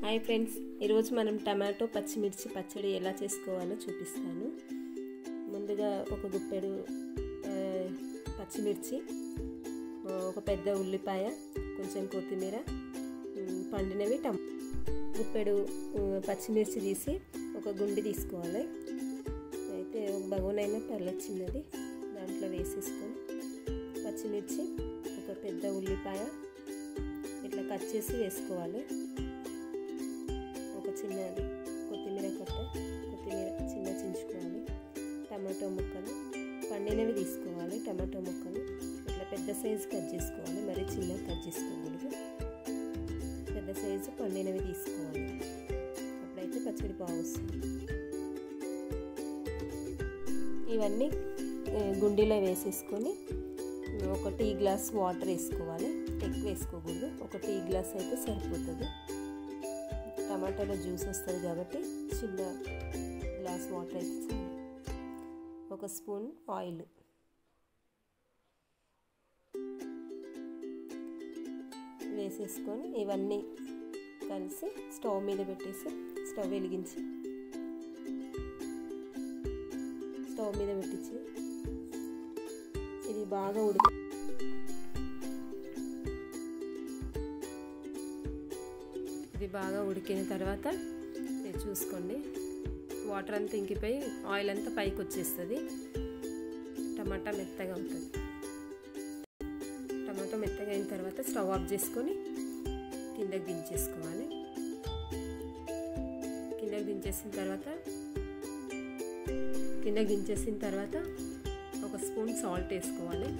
hi friends ఈరోజు మనం tomato పచ్చిమిర్చి పచ్చడి ఎలా చేసుకోవాలో చూపిస్తాను ముందుగా ఒక గుప్పెడు ఆ, పచ్చిమిర్చి ఆ, ఒక పెద్ద ఉల్లిపాయ కొంచెం కొత్తిమీర ఉమ్, పండినవి టమ్ గుప్పెడు ఆ, పచ్చిమిర్చి తీసి ఒక గుండి తీసుకోవాలి అయితే ఒక బగోనైనా పర్లేదు చిన్నది దాంట్లో వేసేసుకొని పచ్చిమిర్చి ఒక పెద్ద ఉల్లిపాయ ఇట్లా కట్ చేసి వేసుకోవాలి ఒక చిన్న కొత్తిమీర కట్ట కొత్తిమీర చిన్న చించుకోవాలి టమాటో ముక్కలు పండినవి తీసుకోవాలి టమాటో ముక్కలు ఇట్లా పెద్ద సైజు కట్ చేసుకోవాలి మరి చిన్నగా కట్ చేసుకోకూడదు పెద్ద సైజు పండినవి తీసుకోవాలి అప్పుడైతే పచ్చడి బాగొస్తుంది ఇవన్నీ ఏ, గుండీలో వేసేసుకొని ఒక టీ గ్లాస్ వాటర్ వేసుకోవాలి ఎక్కువ వేసుకోకూడదు ఒక టీ గ్లాస్ అయితే సరిపోతుంది టమాటాలో జ్యూస్ వస్తుంది కాబట్టి చిన్న గ్లాస్ వాటర్ అయితే చాలు ఒక స్పూన్ ఆయిల్ వేసేసుకొని ఇవన్నీ కలిసి స్టవ్ మీద పెట్టేసి స్టవ్ వెలిగించి స్టవ్ మీద పెట్టించి ఇది బాగా ఉడికి ఇది బాగా ఉడికిన తర్వాత ఇది చూసుకోండి వాటర్ అంతా ఇంకిపోయి ఆయిల్ అంతా పైకి వచ్చేస్తుంది టమాటా మెత్తగా అవుతుంది టమాటా మెత్తగా అయిన తర్వాత స్టవ్ ఆఫ్ చేసుకొని కిందకి దించేసుకోవాలి కిందకి దించేసిన తర్వాత కిందకి దించేసిన తర్వాత ఒక స్పూన్ సాల్ట్ వేసుకోవాలి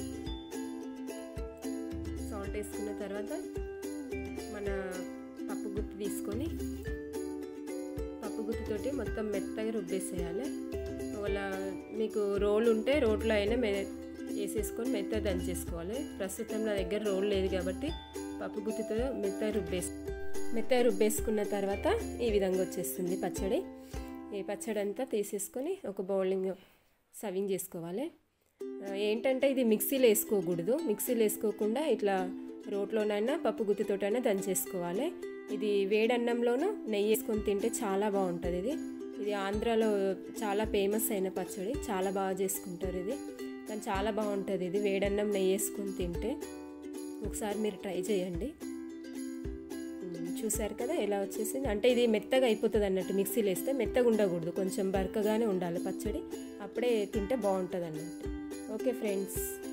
సాల్ట్ వేసుకున్న తర్వాత మన పప్పు గుత్తి తీసుకొని పప్పు గుత్తితోటి మొత్తం మెత్తగా రుబ్బేసేయాలి ఒకవేళ మీకు రోల్ ఉంటే రోట్లో అయినా మె వేసేసుకొని మెత్తగా దంచేసుకోవాలి ప్రస్తుతం నా దగ్గర రోల్ లేదు కాబట్టి పప్పు గుత్తితో మెత్తగా రుబ్బేసి మెత్తగా రుబ్బేసుకున్న తర్వాత ఈ విధంగా వచ్చేస్తుంది పచ్చడి ఈ పచ్చడి అంతా తీసేసుకొని ఒక బౌలింగ్ సర్వింగ్ చేసుకోవాలి ఏంటంటే ఇది మిక్సీలో వేసుకోకూడదు మిక్సీలో వేసుకోకుండా ఇట్లా రోట్లోనైనా పప్పు గుత్తితోటైనా దంచేసుకోవాలి ఇది వేడన్నంలోనూ నెయ్యి వేసుకొని తింటే చాలా బాగుంటుంది ఇది ఇది ఆంధ్రాలో చాలా ఫేమస్ అయిన పచ్చడి చాలా బాగా చేసుకుంటారు ఇది కానీ చాలా బాగుంటుంది ఇది వేడన్నం నెయ్యి వేసుకొని తింటే ఒకసారి మీరు ట్రై చేయండి చూసారు కదా ఎలా వచ్చేసింది అంటే ఇది మెత్తగా అయిపోతుంది అన్నట్టు మిక్సీలో వేస్తే మెత్తగా ఉండకూడదు కొంచెం బరకగానే ఉండాలి పచ్చడి అప్పుడే తింటే బాగుంటుంది అన్నట్టు ఓకే ఫ్రెండ్స్